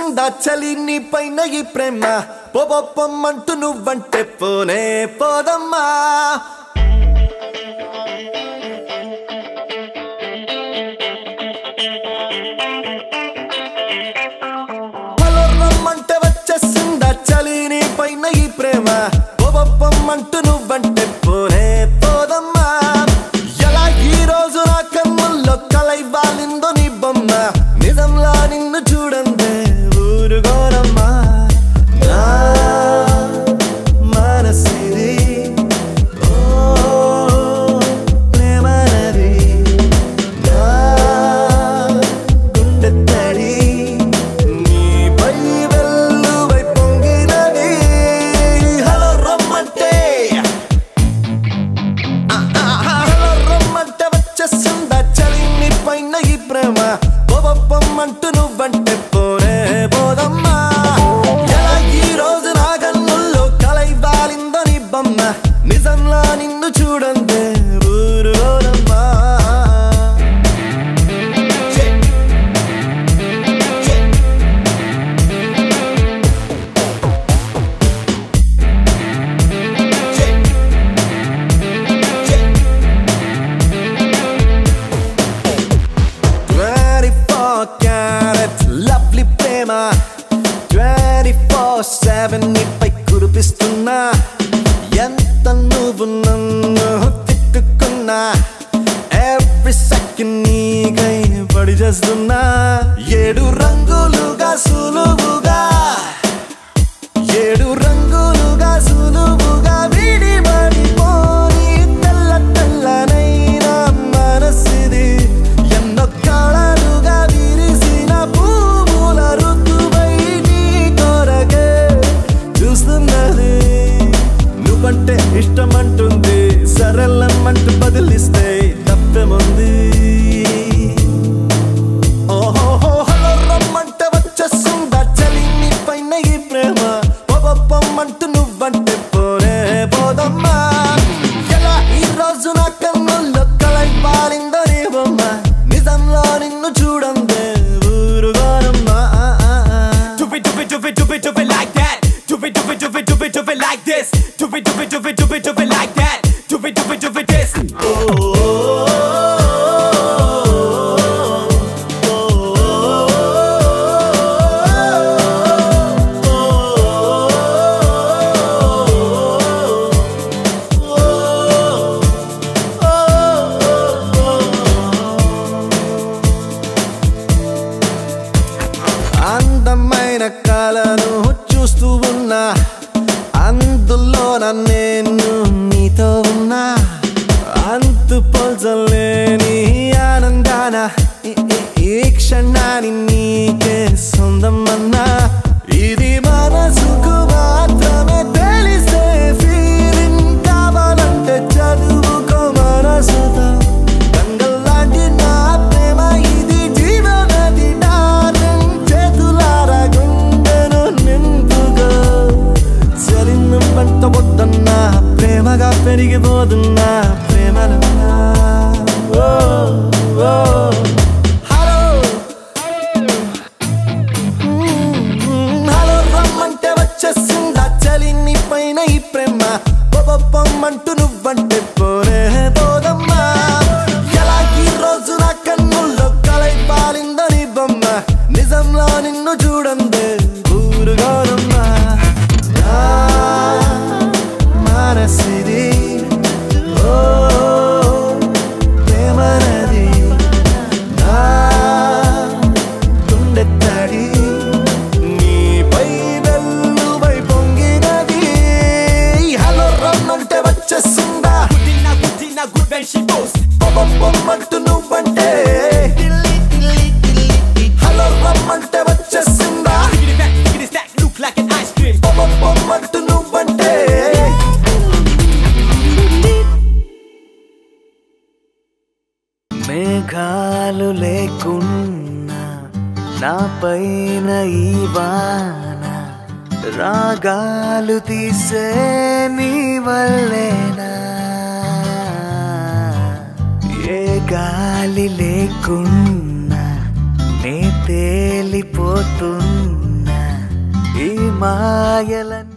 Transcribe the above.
వచ్చేసిందా చలి నీ పైన ఈ ప్రేమ పొమ్మంటూ నువ్వంటే పోనే పోదమ్మా హలో రమ్మంటే వచ్చేసిందా చలి నీ పైన ఈ ప్రేమ పొమ్మంటూ నువ్వంటే పోనే పోదమ్మా ఎలా ఈ రోజు నా కన్నుల్లో కలై వాలిందో నీ బొమ్మ నిజంలా నిన్ను చూడందే ఊరుగోరమ్మా నా మనసిది ఓ ప్రేమనది నా గుండె తడి నీపై వెల్లువై పొంగినది హలో రమ్మంటే హలో రమ్మంటే వచ్చేసిందా చలి నీ పైన ఈ ప్రేమ పొమ్మంటూ నువ్వంటే పోరే పోదమ్మా ఎలా ఈ రోజు నా కన్నుల్లో కలై వాలిందో నీ బొమ్మ నిజంలా నిన్ను చూడందే ఊరుగోరమ్మా Twenty-four carat lovely ప్రేమ ట్వంటీ ఫోర్ సెవెన్ నీపై కురిపిస్తున్నా ఎంత నువ్వు నన్ను తిట్టుకున్నా ఎవ్రీ సెకండ్ నీకై పడి చేస్తున్నా ఏడు రంగులుగా సులువుగా ఏడు రంగులుగా సులువుగా విడిపడిపోని తెల్ల తెల్లనైన మనసిది ఎన్నో కళలుగా విరిసిన పువ్వుల ఋతువై నీ కొరకే చూస్తున్నది నువ్వంటే ఇష్టమంటుంది సరళమ్మంటూ బదిలిస్తే తప్పేముంది ఓహో హలో రమ్మంటే వచ్చేస్తుందా చలి నీ పైన ఈ ప్రేమ పొమ్మంటూ నువ్వంటే పోరే పోదమ్మా ఎలా ఈ రోజు నా కన్నుల్లో కలై పాలిందో నీ బొమ్మ నిజంలో నిన్ను చూడందే ఊరుగోరమ్మా Do it, do it, do it, do it, do it like that. Do it, do it, do it, do it, do it like this. Do it, do it, do it, do it, do it like that. Do it, do it, do it, this. అందమైన కళను చూస్తూ ఉన్నా అందులో నేను నీతో ఉన్నా అంతు పోల్చలేని ఆనందాన ఈ- ఈ- ఈ క్షణాన్ని నీకే సొంతమన్నా ఇది మనసుకు మాత్రమే తెలిసే ఫీలింగ్ కావాలంటే చదువుకో మనసుతో గంగల్లాంటి నా ప్రేమ ఇది జీవనది డార్లింగ్ చేతులారా గుండెను నింపుకో చలిను పంట వద్దన్నా ప్రేమగా పెరిగిపోతున్నా ప్రేమలన్నా ఓ ఓ హలో హలో రమ్మంటే వచ్చేసిందా చలి నీ పైన ఈ ప్రేమ పొమ్మంటూ నువ్వంటే పోరే పోదమ్మా ఎలా ఈ రోజు నా కన్నుల్లో కలై పాలిందో నీ బొమ్మ నిజంలో నిన్ను చూడందే ఊరుగోరమ్మా నా మనసిది ఓ ప్రేమనది నా గుండె తడి నీపై వెల్లువై పొంగినది హలో రమ్మంటే వచ్చేసిందా Good enough, good enough, good when she goes. పొమ్మంటూ నువ్వంటే హలో రమ్మంటే వచ్చేసిందా Look at it back, look at it stack, look like an ice cream. పొమ్మంటూ నువ్వంటే మేఘాలు లేకున్నా నా పైన ఈ వాన రాగాలు తీసే నీ వల్లేనా ఏ గాలి లేకున్నా నే తేలిపోతున్నా మాయలని